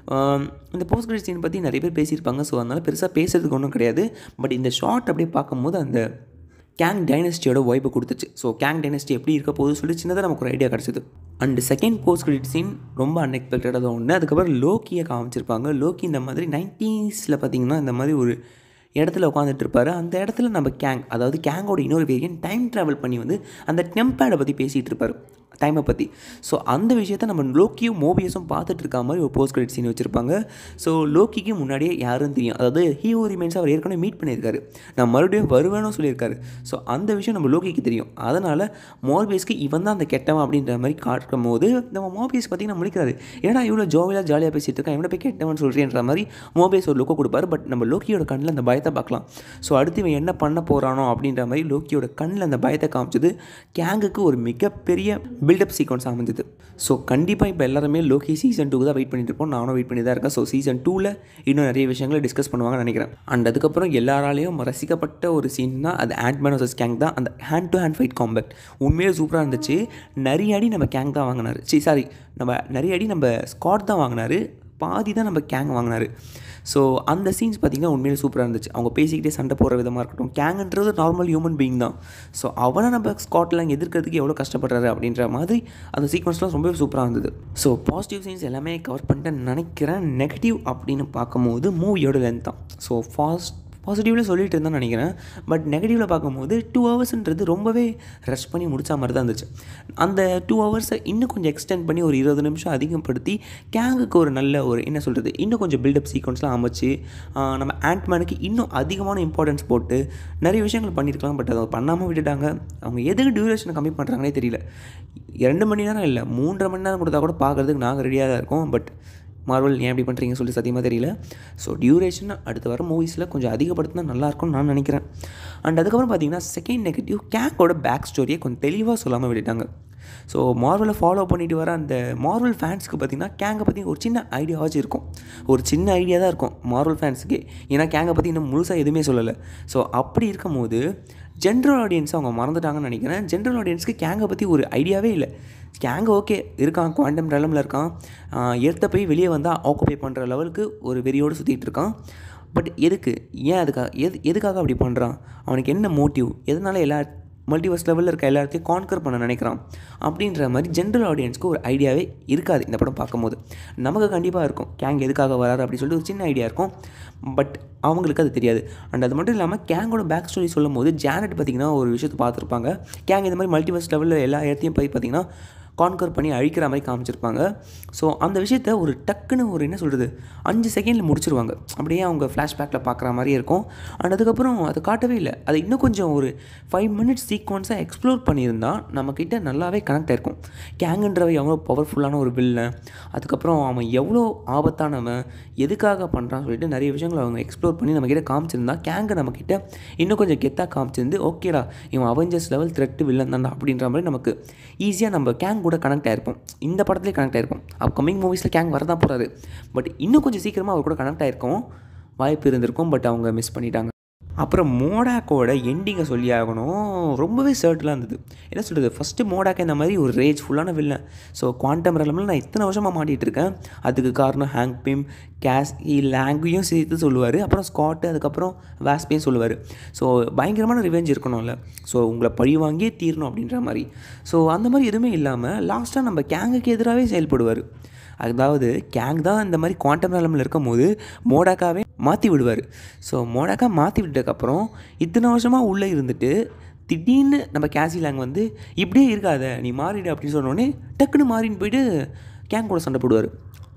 Speaker 1: இந்த போஸ்ட் கிரெடிட் சீன் பற்றி நிறைய பேர் பேசியிருப்பாங்க ஸோ அதனால் பெருசாக பேசுறதுக்கு ஒன்றும் கிடையாது பட் இந்த ஷார்ட் அப்படியே பார்க்கும்போது அந்த கேங் டைனஸ்டியோட வைப்பை கொடுத்துச்சு ஸோ கேங் டைனஸ்டி எப்படி இருக்க போகுது சொல்லி சின்னதாக நமக்கு ஒரு ஐடியா கிடச்சிது and second post credit scene ரொம்ப அன்எக்ஸ்பெக்டடாக ஒன்று அதுக்கப்புறம் லோக்கியை காமிச்சிருப்பாங்க லோக்கி இந்த மாதிரி நைன்டீஸில் பார்த்தீங்கன்னா இந்த மாதிரி ஒரு இடத்துல உட்காந்துட்டு இருப்பாரு அந்த இடத்துல நம்ம கேங் அதாவது கேங்கோட இன்னொரு வேரியன் டைம் ட்ராவல் பண்ணி வந்து அந்த டெம்பேடை பற்றி பேசிகிட்டு இருப்பார் டைமை பற்றி ஸோ அந்த விஷயத்த நம்ம லோக்கியும் மோபியஸும் பார்த்துட்டு இருக்க மாதிரி ஒரு போஸ்ட் கிரெடிட் சீன் வச்சுருப்பாங்க ஸோ லோக்கிக்கு முன்னாடியே யாருன்னு தெரியும் அதாவது ஹீரோ ரிமைன்ஸ் அவர் ஏற்கனவே மீட் பண்ணியிருக்காரு நான் மறுபடியும் வருவேனும் சொல்லியிருக்காரு ஸோ அந்த விஷயம் நம்ம லோக்கிக்கு தெரியும் அதனால் மோர்பியஸ்க்கு இவன் தான் அந்த கெட்டவன் அப்படின்ற மாதிரி காட்டும் போது நம்ம மோபியஸ் பார்த்தீங்கன்னா முடிக்கிறாரு ஏன்னா இவ்வளோ ஜோவியாக ஜாலியாக பேசிட்டு இருக்கான் இவனை போய் கெட்டவன் சொல்கிறேன்ற மாதிரி மோபியஸ் ஒரு லுக்கை கொடுப்பாரு பட் நம்ம லோக்கியோட கண்ணில் அந்த பயத்தை பார்க்கலாம் ஸோ அடுத்து இவன் என்ன பண்ண போகிறானோ அப்படின்ற மாதிரி லோக்கியோட கண்ணில் அந்த பயத்தை காமிச்சது கேங்குக்கு ஒரு மிகப்பெரிய பில்டப் சீக்வன்ஸ் அமைஞ்சது ஸோ கண்டிப்பாக இப்போ எல்லாருமே லோக்கி சீசன் டூக்கு தான் வெயிட் பண்ணிட்டு இருப்போம் நானும் வெயிட் பண்ணி தான் இருக்கேன் ஸோ சீசன் டூவில் இன்னும் நிறைய விஷயங்களை டிஸ்கஸ் பண்ணுவாங்கன்னு நினைக்கிறேன் அண்ட் அதுக்கப்புறம் எல்லாராலையும் ரசிக்கப்பட்ட ஒரு சீன்னா அது ஆண்ட்மேன் வர்சஸ் கேங் தான் அந்த hand to hand fight compact உண்மையிலே சூப்பராக இருந்துச்சு நிறைய அடி நம்ம கேங் தான் வாங்கினார் சரி சாரி நம்ம நிறைய அடி நம்ம ஸ்காட் தான் வாங்கினார் பாதி தான் நம்ம கேங் வாங்கினார் ஸோ அந்த சீன்ஸ் பார்த்திங்கன்னா உண்மையிலே சூப்பராக இருந்துச்சு அவங்க பேசிக்கிட்டே சண்டை போகிற விதமாக இருக்கட்டும் கேங்குன்றது நார்மல் ஹியூமன் பீயிங் தான் ஸோ அவனை நம்ம ஸ்காட்லாண்ட் எதிர்க்கிறதுக்கு எவ்வளோ கஷ்டப்படுறாரு அப்படின்ற மாதிரி அந்த சீக்வன்ஸ்லாம் ரொம்பவே சூப்பராக இருந்தது ஸோ பாசிட்டிவ் சீன்ஸ் எல்லாமே கவர் பண்ணிட்டு நினைக்கிறேன் நெகட்டிவ் அப்படின்னு பார்க்கும்போது மூவியோட லென்த் தான் ஸோ ஃபாஸ்ட் பாசிட்டிவில் சொல்லிட்டு இருந்தேன் நினைக்கிறேன் பட் நெகட்டிவில் பார்க்கும்போது டூ ஹவர்ஸ்ன்றது ரொம்பவே ரஷ் பண்ணி முடித்த மாதிரி தான் இருந்துச்சு அந்த டூ ஹவர்ஸை இன்னும் கொஞ்சம் எக்ஸ்டெண்ட் பண்ணி ஒரு இருபது நிமிஷம் அதிகப்படுத்தி கேங்குக்கு ஒரு நல்ல ஒரு என்ன சொல்கிறது இன்னும் கொஞ்சம் பில்டப் சீக்வன்ஸ்லாம் அமைச்சு ஆஹ் நம்ம ஆண்ட்மேனுக்கு இன்னும் அதிகமான இம்பார்ட்டன்ஸ் போட்டு நிறைய விஷயங்கள் பண்ணியிருக்கலாம் பட் அதை பண்ணாமல் விட்டுட்டாங்க அவங்க எதுக்கு டியூரேஷனை கம்மி பண்ணுறாங்கன்னே தெரியல ரெண்டு மணி நேரம் இல்லை மூன்றரை மணி நேரம் கொடுத்தா கூட பார்க்குறதுக்கு நாங்கள் ரெடியாக தான் இருக்கோம் பட் மார்வல் ஏன் இப்படி பண்ணுறீங்கன்னு சொல்லி சத்தியமாக தெரியல ஸோ டியூரேஷன் அடுத்து வர மூவிஸில் கொஞ்சம் அதிகப்படுத்தினா நல்லாயிருக்கும்னு நான் நினைக்கிறேன் அண்ட் அதுக்கப்புறம் பார்த்தீங்கன்னா செகண்ட் நெகட்டிவ் கேங்கோட பேக் ஸ்டோரியை கொஞ்சம் தெளிவாக சொல்லாமல் விட்டுட்டாங்க ஸோ மார்வலை ஃபாலோ பண்ணிட்டு வர அந்த மார்வல் ஃபேன்ஸ்க்கு பார்த்தீங்கன்னா கேங்கை பற்றி ஒரு சின்ன ஐடியாவாச்சும் இருக்கும் ஒரு சின்ன ஐடியா தான் இருக்கும் மார்வல் ஃபேன்ஸுக்கு ஏன்னா கேங்கை பற்றி இன்னும் முழுசாக எதுவுமே சொல்லலை ஸோ அப்படி இருக்கும்போது ஜென்ரல் ஆடியன்ஸ் அவங்க மறந்துட்டாங்கன்னு நினைக்கிறேன் ஜென்ரல் ஆடியன்ஸ்க்கு கேங்கை பற்றி ஒரு ஐடியாவே இல்லை கேங் ஓகே இருக்கான் குவாண்டம் ரெலமில் இருக்கான் எடுத்த போய் வெளியே வந்தால் ஆக்குபை பண்ணுற லெவலுக்கு ஒரு வெறியோடு சுற்றிட்டு இருக்கான் பட் எதுக்கு ஏன் அதுக்காக எது எதுக்காக அப்படி பண்ணுறான் அவனுக்கு என்ன மோட்டிவ் எதனால் எல்லா மல்டிவர்ஸ் லெவலில் இருக்க எல்லாத்தையும் கான்கர் பண்ண நினைக்கிறான் அப்படின்ற மாதிரி ஜென்ரல் ஆடியன்ஸ்க்கு ஒரு ஐடியாவே இருக்காது இந்த படம் பார்க்கும்போது நமக்கு கண்டிப்பாக இருக்கும் கேங் எதுக்காக வராரு அப்படின்னு சொல்லிட்டு ஒரு சின்ன ஐடியா இருக்கும் பட் அவங்களுக்கு அது தெரியாது அண்ட் அது மட்டும் இல்லாமல் கேங்கோட பேக் ஸ்டோரி சொல்லும் போது ஜானட் பார்த்திங்கன்னா ஒரு விஷயத்தை பார்த்துருப்பாங்க கேங் இந்த மாதிரி மல்டிவர்ஸ் லெவலில் எல்லா இடத்தையும் போய் பார்த்திங்கன்னா கான்கர் பண்ணி அழிக்கிற மாதிரி காமிச்சிருப்பாங்க ஸோ அந்த விஷயத்த ஒரு டக்குன்னு ஒரு என்ன சொல்கிறது அஞ்சு செகண்டில் முடிச்சிருவாங்க அப்படியே அவங்க ஃப்ளாஷ்பேக்கில் பார்க்குற மாதிரி இருக்கும் அண்ட் அதுக்கப்புறம் அது காட்டவே இல்லை அது இன்னும் கொஞ்சம் ஒரு ஃபைவ் மினிட்ஸ் சீக்வன்ஸாக எக்ஸ்ப்ளோர் பண்ணியிருந்தா நம்மக்கிட்ட நல்லாவே கனெக்ட் ஆயிருக்கும் கேங்குன்றவை எவ்வளோ பவர்ஃபுல்லான ஒரு வில்லன் அதுக்கப்புறம் அவன் எவ்வளோ ஆபத்தானவன் எதுக்காக பண்ணுறான்னு சொல்லிட்டு நிறைய விஷயங்களை அவங்க எக்ஸ்ப்ளோர் பண்ணி நம்மக்கிட்ட காமிச்சிருந்தா கேங்கை நம்மக்கிட்ட இன்னும் கொஞ்சம் கெத்தாக காமிச்சிருந்து ஓகேடா இவன் அவெஞ்சர்ஸ் லெவல் த்ரெட்டு வில்லன் தான்டா அப்படின்ற மாதிரி நமக்கு ஈஸியாக நம்ம கேங் கூட கனெக்ட் ஆயிருப்போம் இந்த படத்துலேயே கனெக்ட் ஆயிருப்போம் அப்கமிங் மூவிஸில் கேங் வரதான் போகிறாரு பட் இன்னும் கொஞ்சம் சீக்கிரமாக அவர் கூட கனெக்ட் ஆயிருக்கும் வாய்ப்பு இருந்திருக்கும் பட் அவங்க மிஸ் பண்ணிட்டாங்க அப்புறம் மோடாக்கோட எண்டிங்கை சொல்லி ஆகணும் ரொம்பவே சர்ட்லாம் இருந்தது என்ன சொல்கிறது ஃபஸ்ட்டு மோடாக்க இந்த மாதிரி ஒரு ரேஜ் ஃபுல்லான வில்லன் ஸோ குவாண்டம் ரெலமில் நான் இத்தனை வருஷமாக மாட்டிகிட்டு இருக்கேன் அதுக்கு காரணம் ஹேங் பிம் கேஸ் லேங்கையும் சேர்த்து சொல்லுவார் அப்புறம் ஸ்காட்டு அதுக்கப்புறம் வாஸ்பையும் சொல்லுவார் ஸோ பயங்கரமான ரிவெஞ்ச் இருக்கணும்ல ஸோ உங்களை பழி வாங்கியே தீரணும் அப்படின்ற மாதிரி ஸோ அந்த மாதிரி எதுவுமே இல்லாமல் லாஸ்ட்டாக நம்ம கேங்குக்கு எதிராகவே செயல்படுவார் அதாவது கேங் தான் இந்த மாதிரி குவாண்டம் நிலமில் இருக்கும் போது மோடாக்காவே மாற்றி விடுவார் ஸோ மோடாக்கா மாற்றி விட்டதுக்கப்புறம் இத்தனை வருஷமாக உள்ளே இருந்துட்டு திடீர்னு நம்ம கேசி லேங் வந்து இப்படியே இருக்காத நீ மாறிடு அப்படின்னு சொன்னோடனே டக்குன்னு மாறின்னு போயிட்டு கேங் கூட சண்டை போடுவார்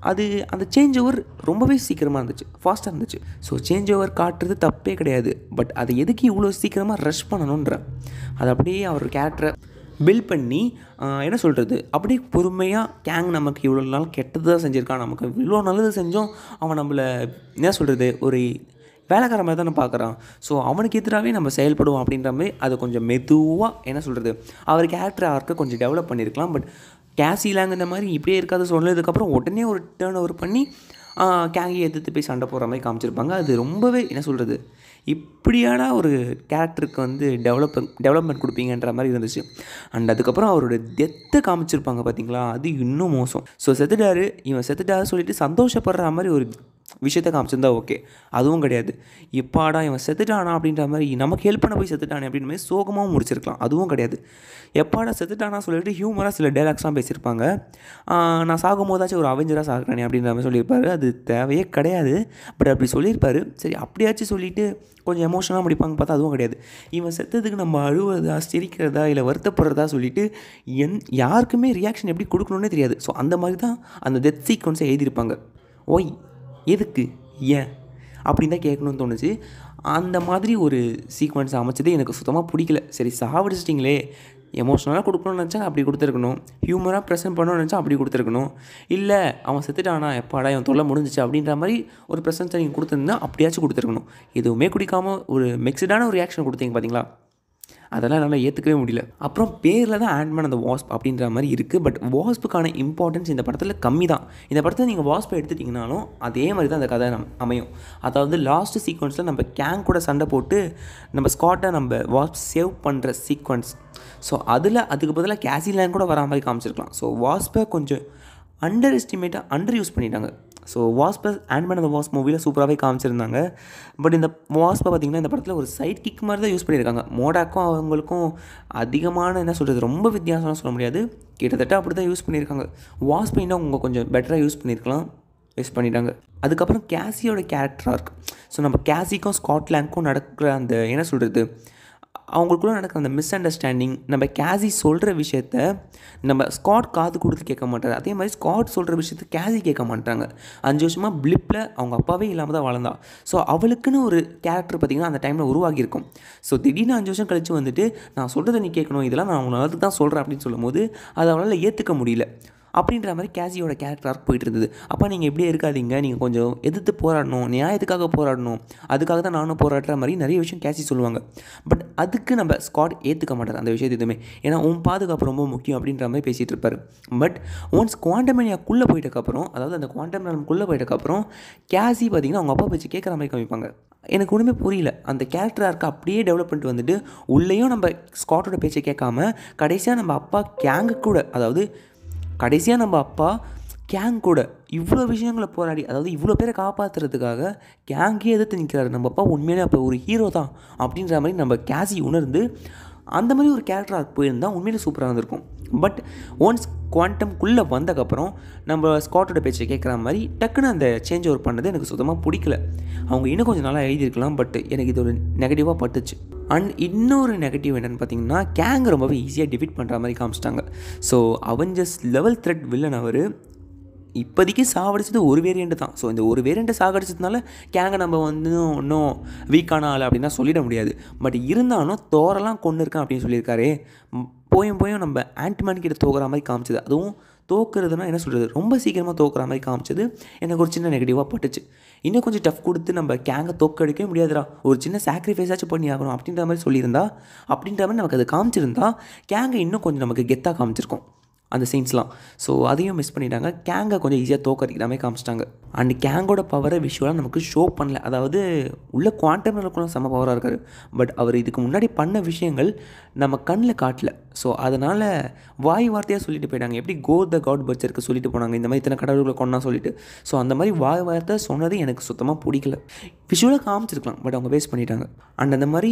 Speaker 1: அது அந்த சேஞ்ச் ஓவர் ரொம்பவே சீக்கிரமாக இருந்துச்சு ஃபாஸ்ட்டாக இருந்துச்சு ஸோ சேஞ்ச் ஓவர் காட்டுறது தப்பே கிடையாது பட் அதை எதுக்கு இவ்வளோ சீக்கிரமாக ரஷ் பண்ணணுன்ற அது அப்படியே அவர் கேரக்டரை பில்ட் பண்ணி ஆஹ், என்ன சொல்கிறது அப்படியே பொறுமையாக கேங் நமக்கு இவ்வளோ நாள் கெட்டதாக செஞ்சுருக்கான் நமக்கு இவ்வளோ நல்லது செஞ்சோம் அவன் நம்மளை என்ன சொல்கிறது ஒரு வேலைக்கார மாதிரி தானே பார்க்குறான் ஸோ அவனுக்கு எதிராகவே நம்ம செயல்படுவோம் அப்படின்ற மாதிரி அதை கொஞ்சம் மெதுவாக என்ன சொல்கிறது அவர் கேரக்டர் ஆர்க்கு கொஞ்சம் டெவலப் பண்ணியிருக்கலாம் பட் கேசிலாங்க இந்த மாதிரி இப்படியே இருக்காது சொன்னதுக்கப்புறம் உடனே ஒரு டேர்ன் ஓவர் பண்ணி கேங்கை எதிர்த்து போய் சண்டை போடுற மாதிரி காமிச்சிருப்பாங்க அது ரொம்பவே என்ன சொல்கிறது இப்படியான ஒரு கேரக்டருக்கு வந்து டெவலப் டெவலப்மெண்ட் கொடுப்பீங்கன்ற மாதிரி இருந்துச்சு அண்ட் அதுக்கப்புறம் அவரோட டெத்தை காமிச்சிருப்பாங்க பார்த்தீங்களா அது இன்னும் மோசம் ஸோ செத்துட்டாரு இவன் செத்துட்டாரு சொல்லிட்டு சந்தோஷப்படுற மாதிரி ஒரு விஷயத்தை காமிச்சிருந்தா ஓகே அதுவும் கிடையாது எப்பாடா இவன் செத்துட்டானா அப்படின்ற மாதிரி நமக்கு ஹெல்ப் பண்ண போய் செத்துட்டானே அப்படின்னு மாதிரி சோகமாகவும் முடிச்சிருக்கலாம் அதுவும் கிடையாது எப்பாடா செத்துட்டானா சொல்லிட்டு ஹியூமராக சில டைலாக்ஸ்லாம் பேசியிருப்பாங்க ஆஹ் நான் சாகும் போதாச்சும் ஒரு அவெஞ்சராக சாகுறானே அப்படின்ற மாதிரி சொல்லியிருப்பாரு அது தேவையே கிடையாது பட் அப்படி சொல்லியிருப்பாரு சரி அப்படியாச்சும் சொல்லிட்டு கொஞ்சம் எமோஷனலாக முடிப்பாங்க பார்த்தா அதுவும் கிடையாது இவன் செத்ததுக்கு நம்ம அழுவுறதா சிரிக்கிறதா இல்லை வருத்தப்படுறதா சொல்லிட்டு என் யாருக்குமே ரியாக்ஷன் எப்படி கொடுக்கணுன்னே தெரியாது ஸோ அந்த மாதிரி தான் அந்த டெத் சீக்வன்ஸை எழுதியிருப்பாங்க ஒய் எதுக்கு ஏன் அப்படின்னு தான் கேட்கணும்னு தோணுச்சு அந்த மாதிரி ஒரு சீக்வன்ஸ் அமைச்சதே எனக்கு சுத்தமாக பிடிக்கல சரி சாவடிச்சிட்டிங்களே எமோஷ்னலாக கொடுக்கணும்னு நினச்சா அப்படி கொடுத்துருக்கணும் ஹியூமராக ப்ரெசென்ட் பண்ணணும்னு நினச்சா அப்படி கொடுத்துருக்கணும் இல்லை அவன் செத்துட்டானா எப்பாடா இவன் தொல்லை முடிஞ்சிச்சு அப்படின்ற மாதிரி ஒரு ப்ரெசன்ஸை நீங்கள் கொடுத்துருந்தா அப்படியாச்சும் கொடுத்துருக்கணும் எதுவுமே குடிக்காமல் ஒரு மிக்சடான ஒரு ரியாக்ஷன் கொடுத்தீங்க பார்த்தீங்களா அதெல்லாம் என்னால் ஏற்றுக்கவே முடியல அப்புறம் பேரில் தான் ஆண்ட்மேன் அந்த வாஸ்ப் அப்படின்ற மாதிரி இருக்குது பட் வாஸ்ப்புக்கான இம்பார்ட்டன்ஸ் இந்த படத்தில் கம்மி தான் இந்த படத்தில் நீங்கள் வாஸ்ப்பை எடுத்துட்டிங்கனாலும் அதே மாதிரி தான் அந்த கதை நம் அமையும் அதாவது லாஸ்ட் சீக்வன்ஸில் நம்ம கேங் கூட சண்டை போட்டு நம்ம ஸ்காட்டை நம்ம வாஸ்ப் சேவ் பண்ணுற சீக்வன்ஸ் ஸோ அதில் அதுக்கு பதிலாக கேசிலேண்ட் கூட வரா மாதிரி காமிச்சிருக்கலாம் ஸோ வாஸ்ப்பை கொஞ்சம் அண்டர் எஸ்டிமேட்டாக அண்டர் யூஸ் பண்ணிட்டாங்க ஸோ வாஸ்பை ஆண்ட்மேன் அந்த வாஸ் மூவியில் சூப்பராகவே காமிச்சிருந்தாங்க பட் இந்த வாஸ்பை பார்த்திங்கன்னா இந்த படத்தில் ஒரு சைட் கிக் மாதிரி தான் யூஸ் பண்ணியிருக்காங்க மோடாக்கும் அவங்களுக்கும் அதிகமான என்ன சொல்கிறது ரொம்ப வித்தியாசம்லாம் சொல்ல முடியாது கிட்டத்தட்ட அப்படி தான் யூஸ் பண்ணியிருக்காங்க வாஸ்பை இன்னும் அவங்க கொஞ்சம் பெட்டராக யூஸ் பண்ணியிருக்கலாம் யூஸ் பண்ணிட்டாங்க அதுக்கப்புறம் கேசியோட கேரக்டராக இருக்குது ஸோ நம்ம கேசிக்கும் ஸ்காட்லாண்டுக்கும் நடக்கிற அந்த என்ன சொல்கிறது அவங்களுக்குள்ள நடக்கிற அந்த மிஸ் அண்டர்ஸ்டாண்டிங் நம்ம கேசி சொல்கிற விஷயத்த நம்ம ஸ்காட் காது கொடுத்து கேட்க மாட்டாரு அதே மாதிரி ஸ்காட் சொல்கிற விஷயத்த கேசி கேட்க மாட்டாங்க அஞ்சு வருஷமாக பிளிப்பில் அவங்க அப்பாவே இல்லாமல் தான் வளர்ந்தா ஸோ அவளுக்குன்னு ஒரு கேரக்டர் பார்த்திங்கன்னா அந்த டைமில் உருவாகியிருக்கும் ஸோ திடீர்னு அஞ்சு வருஷம் கழித்து வந்துட்டு நான் சொல்கிறத நீ கேட்கணும் இதெல்லாம் நான் உனக்கு தான் சொல்கிறேன் அப்படின்னு சொல்லும்போது அதை அவளால் ஏற்றுக்க முடியல அப்படின்ற மாதிரி கேசியோட கேரக்டராக போயிட்டு இருந்தது அப்போ நீங்கள் இப்படியே இருக்காதீங்க நீங்கள் கொஞ்சம் எதிர்த்து போராடணும் நியாயத்துக்காக போராடணும் அதுக்காக தான் நானும் போராடுற மாதிரி நிறைய விஷயம் கேசி சொல்லுவாங்க பட் அதுக்கு நம்ம ஸ்காட் ஏற்றுக்க மாட்டார் அந்த விஷயத்தை எதுவுமே ஏன்னா உன் பாதுகாப்பு ரொம்ப முக்கியம் அப்படின்ற மாதிரி பேசிகிட்டு இருப்பார் பட் ஒன்ஸ் குவாண்டமேனியாக்குள்ளே போயிட்டக்கப்புறம் அதாவது அந்த குவாண்டம் குள்ளே போயிட்டக்கப்புறம் கேசி பார்த்திங்கன்னா அவங்க அப்பா பேச்சு கேட்குற மாதிரி காமிப்பாங்க எனக்கு ஒன்றுமே புரியல அந்த கேரக்டராக இருக்க அப்படியே டெவலப் பண்ணிட்டு வந்துட்டு உள்ளேயும் நம்ம ஸ்காட்டோட பேச்சை கேட்காம கடைசியாக நம்ம அப்பா கேங்கு கூட அதாவது கடைசியாக நம்ம அப்பா கேங் கூட இவ்வளோ விஷயங்களை போராடி அதாவது இவ்வளோ பேரை காப்பாற்றுறதுக்காக கேங்கே எதிர்த்து நிற்கிறாரு நம்ம அப்பா உண்மையிலே அப்போ ஒரு ஹீரோ தான் அப்படின்ற மாதிரி நம்ம கேசி உணர்ந்து அந்த மாதிரி ஒரு கேரக்டராக போயிருந்தால் உண்மையிலே சூப்பராக இருந்திருக்கும் பட் ஒன்ஸ் குவாண்டம்குள்ளே வந்தக்கப்புறம் நம்ம ஸ்காட்டோட பேச்சை கேட்குற மாதிரி டக்குன்னு அந்த சேஞ்ச் ஓவர் பண்ணது எனக்கு சுத்தமாக பிடிக்கல அவங்க இன்னும் கொஞ்சம் நல்லா எழுதியிருக்கலாம் பட் எனக்கு இது ஒரு நெகட்டிவாக பட்டுச்சு அண்ட் இன்னொரு நெகட்டிவ் என்னென்னு பார்த்தீங்கன்னா கேங் ரொம்பவே ஈஸியாக டிஃபிட் பண்ணுற மாதிரி காமிச்சிட்டாங்க so Avengers level threat villain அவர் இப்போதைக்கு சாவடிச்சது ஒரு வேரியண்ட் தான் ஸோ இந்த ஒரு வேரியண்ட்டை சாகடிச்சதுனால கேங்கை நம்ம வந்து இன்னும் வீக்கான ஆள் அப்படின்னா சொல்லிட முடியாது பட் இருந்தாலும் தோரெல்லாம் கொண்டு இருக்கேன் அப்படின்னு சொல்லியிருக்காரு ம், போயும் போயும் நம்ம ஆன்டிமேன் கிட்ட தோக்குற மாதிரி காமிச்சது அதுவும் தோக்குறதுனா என்ன சொல்கிறது ரொம்ப சீக்கிரமாக தோக்குற மாதிரி காமிச்சது எனக்கு ஒரு சின்ன நெகட்டிவாக பட்டுச்சு இன்னும் கொஞ்சம் டஃப் கொடுத்து நம்ம கேங்கை தோக்கடிக்கவே முடியாதுடா ஒரு சின்ன சாக்ரிஃபைஸாச்சும் பண்ணி ஆகணும் அப்படின்ற மாதிரி சொல்லியிருந்தா அப்படின்ற மாதிரி நமக்கு அது காமிச்சிருந்தா கேங்கை இன்னும் கொஞ்சம் நமக்கு கெத்தாக காமிச்சிருக்கும் அந்த சீன்ஸ்லாம் ஸோ அதையும் மிஸ் பண்ணிட்டாங்க கேங்கை கொஞ்சம் ஈஸியாக தோக்கடிக்கிற மாதிரி காமிச்சிட்டாங்க அண்ட் கேங்கோட பவரை விஷுவலாக நமக்கு ஷோ பண்ணல அதாவது உள்ள குவாண்டம் கூட செம்ம பவராக இருக்கார் பட் அவர் இதுக்கு முன்னாடி பண்ண விஷயங்கள் நம்ம கண்ணில் காட்டல ஸோ அதனால் வாய் வார்த்தையாக சொல்லிட்டு போயிட்டாங்க எப்படி கோ த காட் பட்சருக்கு சொல்லிட்டு போனாங்க இந்த மாதிரி இத்தனை கடவுள்களை கொண்டா சொல்லிட்டு ஸோ அந்த மாதிரி வாய் வார்த்தை சொன்னது எனக்கு சுத்தமாக பிடிக்கல விஷுவலாக காமிச்சிருக்கலாம் பட் அவங்க வேஸ்ட் பண்ணிட்டாங்க அண்ட் அந்த மாதிரி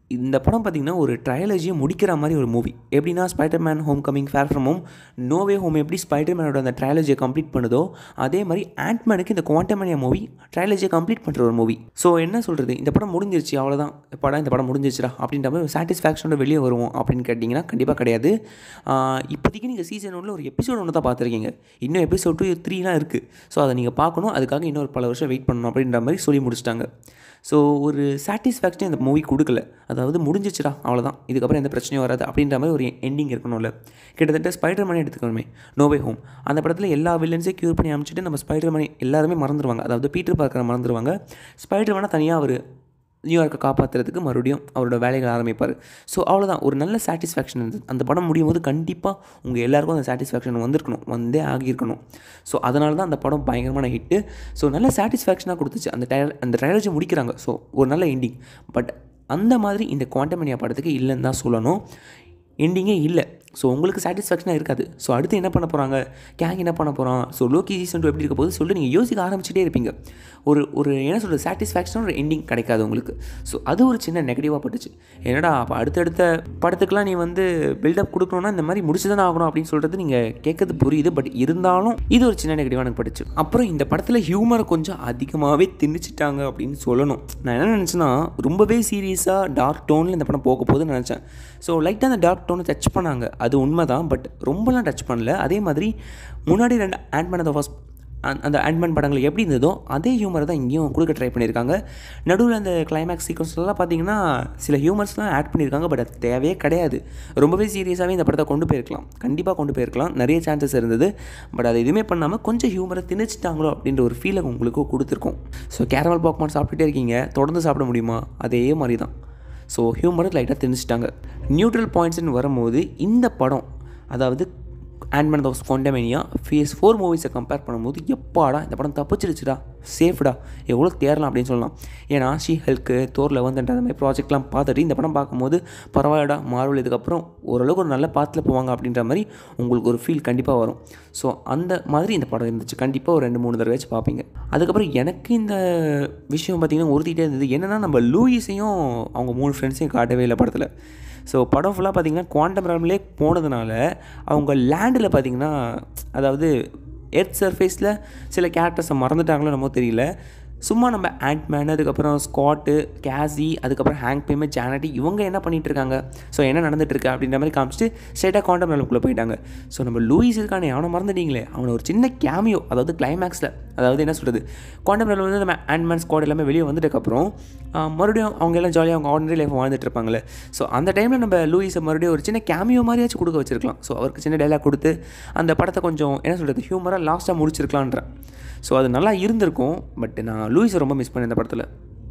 Speaker 1: இந்த படம் பார்த்திங்கன்னா ஒரு ட்ரையாலஜியை முடிக்கிற மாதிரி ஒரு மூவி எப்படின்னா Spiderman Homecoming far from home no way home எப்படி ஸ்பைடர் மேனோட அந்த ட்ரையாலஜியை கம்ப்ளீட் பண்ணுதோ அதே மாதிரி ஆண்ட்மேனுக்கு இந்த குவாண்டமேனியா மூவி ட்ரையாலஜியை கம்ப்ளீட் பண்ணுற ஒரு மூவி ஸோ என்ன சொல்கிறது இந்த படம் முடிஞ்சிருச்சு அவ்வளோதான் படம் இந்த படம் முடிஞ்சிருச்சுடா அப்படின்ற மாதிரி ஒரு சாட்டிஸ்ஃபேக்ஷனோட வெளியே வருவோம் அப்படின்னு கேட்டிங்கன்னா கண்டிப்பாக கிடையாது ஆஹ் இப்போதைக்கு நீங்கள் சீசன் ஒன்றில் ஒரு எபிசோட் ஒன்று தான் பார்த்துருக்கீங்க இன்னும் எபிசோட் டூ த்ரீலாம் இருக்குது ஸோ அதை நீங்கள் பார்க்கணும் அதுக்காக இன்னொரு பல வருஷம் வெயிட் பண்ணணும் அப்படின்ற மாதிரி சொல்லி முடிச்சிட்டாங்க ஸோ ஒரு சாட்டிஸ்ஃபேக்ஷன் இந்த மூவி கொடுக்கல அதாவது முடிஞ்சிச்சுடா அவ்வளோதான் இதுக்கப்புறம் எந்த பிரச்சனையும் வராது அப்படின்ற மாதிரி ஒரு எண்டிங் இருக்கணும்ல கிட்டத்தட்ட ஸ்பைடர் மணி எடுத்துக்கணுமே நோவே ஹோம் அந்த படத்தில் எல்லா வில்லன்ஸையும் க்யூர் பண்ணி அமைச்சிட்டு நம்ம ஸ்பைடர் மணி எல்லாருமே மறந்துடுவாங்க அதாவது பீட்டர் பார்க்கற மறந்துடுவாங்க ஸ்பைடர் வேணால் தனியாக அவர் நியூயார்க்கை காப்பாற்றுறதுக்கு மறுபடியும் அவரோட வேலைகளை ஆரம்பிப்பார் ஸோ அவ்வளோதான் ஒரு நல்ல சாட்டிஸ்ஃபேக்ஷன் இருந்தது அந்த படம் முடியும் போது கண்டிப்பாக உங்கள் எல்லாருக்கும் அந்த சாட்டிஸ்ஃபேக்ஷன் வந்திருக்கணும் வந்தே ஆகியிருக்கணும் ஸோ அதனால தான் அந்த படம் பயங்கரமான ஹிட்டு ஸோ நல்ல சாட்டிஸ்ஃபேக்ஷனாக கொடுத்துச்சு அந்த டயல் அந்த ட்ரையாலஜி முடிக்கிறாங்க ஸோ ஒரு நல்ல எண்டிங் பட் அந்த மாதிரி இந்த குவாண்டமனியா படத்துக்கு இல்லைன்னு தான் சொல்லணும் எண்டிங்கே இல்லை ஸோ உங்களுக்கு சாட்டிஸ்ஃபேக்ஷனாக இருக்காது ஸோ அடுத்து என்ன பண்ண போகிறாங்க கேங் என்ன பண்ண போகிறான் ஸோ லோக்கி சீசன் டூ எப்படி இருக்க போது சொல்லிட்டு நீங்கள் யோசிக்க ஆரம்பிச்சிட்டே இருப்பீங்க ஒரு ஒரு என்ன சொல்கிறது சாட்டிஸ்ஃபேக்ஷனாக ஒரு எண்டிங் கிடைக்காது உங்களுக்கு ஸோ அது ஒரு சின்ன நெகட்டிவாக பட்டுச்சு என்னடா அப்போ அடுத்தடுத்த படத்துக்குலாம் நீ வந்து பில்டப் கொடுக்கணுன்னா இந்த மாதிரி முடிச்சு தானே ஆகணும் அப்படின்னு சொல்கிறது நீங்கள் கேட்கறது புரியுது பட் இருந்தாலும் இது ஒரு சின்ன நெகட்டிவாக எனக்கு பட்டுச்சு அப்புறம் இந்த படத்தில் ஹியூமரை கொஞ்சம் அதிகமாகவே திணிச்சிட்டாங்க அப்படின்னு சொல்லணும் நான் என்ன நினச்சேன்னா ரொம்பவே சீரியஸாக டார்க் டோனில் இந்த படம் போக போகுதுன்னு நினச்சேன் ஸோ லைட்டாக அந்த டார்க் டோனை டச் பண்ணாங்க அது உண்மை தான் பட் ரொம்பலாம் டச் பண்ணல அதே மாதிரி முன்னாடி ரெண்டு ஆண்ட்மேன் அந்த ஃபர்ஸ்ட் அந்த ஆண்ட்மேன் படங்கள் எப்படி இருந்ததோ அதே ஹியூமரை தான் இங்கேயும் கொடுக்க ட்ரை பண்ணியிருக்காங்க நடுவில் அந்த கிளைமேக்ஸ் சீக்வன்ஸ்லாம் பார்த்தீங்கன்னா சில ஹியூமர்ஸ்லாம் ஆட் பண்ணியிருக்காங்க பட் அது தேவையே கிடையாது ரொம்பவே சீரியஸாகவே இந்த படத்தை கொண்டு போயிருக்கலாம் கண்டிப்பாக கொண்டு போயிருக்கலாம் நிறைய சான்சஸ் இருந்தது பட் அதை எதுவுமே பண்ணாமல் கொஞ்சம் ஹியூமரை திணிச்சிட்டாங்களோ அப்படின்ற ஒரு ஃபீலை உங்களுக்கு கொடுத்துருக்கோம் ஸோ கேரமல் பாக்மான் சாப்பிட்டுட்டே இருக்கீங்க தொடர்ந்து சாப்பிட முடியுமா அதே மாதிரி தான் ஸோ ஹியூமரை லைட்டாக தெரிஞ்சிட்டாங்க நியூட்ரல் பாயிண்ட்ஸ்னு வரும்போது இந்த படம் அதாவது Antman of Quantumania phase four மூவிஸை கம்பேர் பண்ணும்போது எப்பாடா இந்த படம் தப்பிச்சிருச்சுடா சேஃப்டா எவ்வளோ தேரலாம் அப்படின்னு சொல்லலாம் ஏன்னா ஷீ ஹெல்க்கு தோரில் வந்துட்டு அந்த மாதிரி ப்ராஜெக்ட்லாம் பார்த்துட்டு இந்த படம் பார்க்கும்போது பரவாயில்லடா மார்வல் இதுக்கப்புறம் ஓரளவுக்கு ஒரு நல்ல பாத்தில் போவாங்க அப்படின்ற மாதிரி உங்களுக்கு ஒரு ஃபீல் கண்டிப்பாக வரும் ஸோ அந்த மாதிரி இந்த படம் இருந்துச்சு கண்டிப்பாக ஒரு ரெண்டு மூணு தடவை வச்சு பார்ப்பீங்க அதுக்கப்புறம் எனக்கு இந்த விஷயம் பார்த்திங்கன்னா உறுத்திட்டே இருந்தது என்னென்னா நம்ம லூயிஸையும் அவங்க மூணு ஃப்ரெண்ட்ஸையும் காட்டவே இல்லை படத்தில் ஸோ படம் ஃபுல்லாக பார்த்திங்கன்னா குவாண்டம் ரேம்லே போனதுனால அவங்க லேண்டில் பார்த்திங்கன்னா அதாவது எர்த் சர்ஃபேஸில் சில கேரக்டர்ஸை மறந்துட்டாங்களோ என்னமோ தெரியல சும்மா நம்ம ஆண்ட்மேன் அதுக்கப்புறம் ஸ்காட்டு கேசி அதுக்கப்புறம் ஹேங் பேமே ஜானட்டி இவங்க என்ன பண்ணிகிட்டு இருக்காங்க ஸோ என்ன நடந்துட்டு இருக்கு அப்படின்ற மாதிரி காமிச்சிட்டு ஸ்ட்ரைட்டாக குவாண்டம் ரேம்குள்ளே போயிட்டாங்க ஸோ நம்ம லூயிஸ் இருக்கானே அவனை மறந்துட்டீங்களே அவனை ஒரு சின்ன கேமியோ அதாவது கிளைமேக்ஸில் அதாவது என்ன சொல்கிறது குவாண்டம் ரேமில் வந்து நம்ம ஆண்ட்மேன் ஸ்குவாட் எல்லாமே வெளியே வந்துட்டதுக்கப்புறம் மறுபடியும் அவங்க எல்லாம் ஜாலியாக அவங்க ஆர்டினரி லைஃப் வாழ்ந்துட்டு இருப்பாங்களே ஸோ அந்த டைமில் நம்ம லூயிஸை மறுபடியும் ஒரு சின்ன கேமியோ மாதிரியாச்சும் கொடுக்க வச்சிருக்கலாம் ஸோ அவருக்கு சின்ன டைலாக் கொடுத்து அந்த படத்தை கொஞ்சம் என்ன சொல்கிறது ஹியூமராக லாஸ்ட்டாக முடிச்சிருக்கலான்றேன் ஸோ அது நல்லா இருந்திருக்கும் பட் நான் லூயிஸை ரொம்ப மிஸ் பண்ணேன் இந்த படத்தில்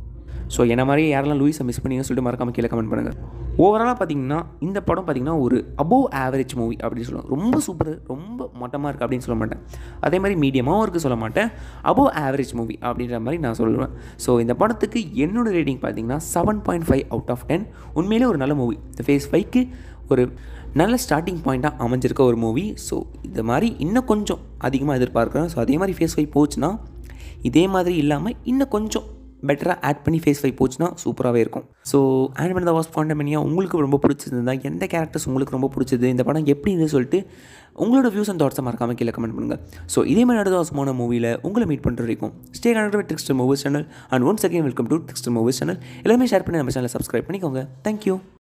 Speaker 1: ஸோ என்ன மாதிரி யாரெல்லாம் லூயிஸை மிஸ் பண்ணீங்கன்னு சொல்லிட்டு மறக்காம கீழே கமெண்ட் பண்ணுங்கள் ஓவராலாக பார்த்தீங்கன்னா இந்த படம் பார்த்தீங்கன்னா ஒரு அபோவ் ஆவரேஜ் மூவி அப்படின்னு சொல்லுவேன் ரொம்ப சூப்பர் ரொம்ப மட்டமாக இருக்குது அப்படின்னு சொல்ல மாட்டேன் அதே மாதிரி மீடியமாகவும் இருக்குது சொல்ல மாட்டேன் அபோவ் ஆவரேஜ் மூவி அப்படின்ற மாதிரி நான் சொல்லுவேன் ஸோ இந்த படத்துக்கு என்னோட ரேட்டிங் பார்த்தீங்கன்னா seven point five out of ten உண்மையிலே ஒரு நல்ல மூவி இந்த ஃபேஸ் ஃபைவ்க்கு ஒரு நல்ல ஸ்டார்டிங் பாயிண்ட்டாக அமைஞ்சிருக்க ஒரு மூவி ஸோ இந்த மாதிரி இன்னும் கொஞ்சம் அதிகமாக எதிர்பார்க்குறேன் ஸோ அதே மாதிரி ஃபேஸ் ஃபைவ் போச்சுன்னா இதே மாதிரி இல்லாமல் இன்னும் கொஞ்சம் பெட்டராக ஆட் பண்ணி ஃபேஸ் ஃபைவ் போச்சுன்னா சூப்பராகவே இருக்கும் ஸோ ஆனிமன் த வாஸ் பாண்டமனியா உங்களுக்கு ரொம்ப பிடிச்சிருந்தா எந்த கேரக்டர்ஸ் உங்களுக்கு ரொம்ப பிடிச்சது இந்த படம் எப்படி இருந்துன்னு சொல்லிட்டு உங்களோட வியூஸ் அண்ட் தாட்ஸை மறக்காமல் கீழே கமெண்ட் பண்ணுங்கள் ஸோ இதே மாதிரி அடுத்த வாசமான மூவியில் உங்களை மீட் பண்ணுற வரைக்கும் stay connect with Dexter movies channel and once again welcome to Dexter movies channel எல்லாமே ஷேர் பண்ணி நம்ம சேனலை சப்ஸ்கிரைப் பண்ணிக்கோங்க தேங்க்யூ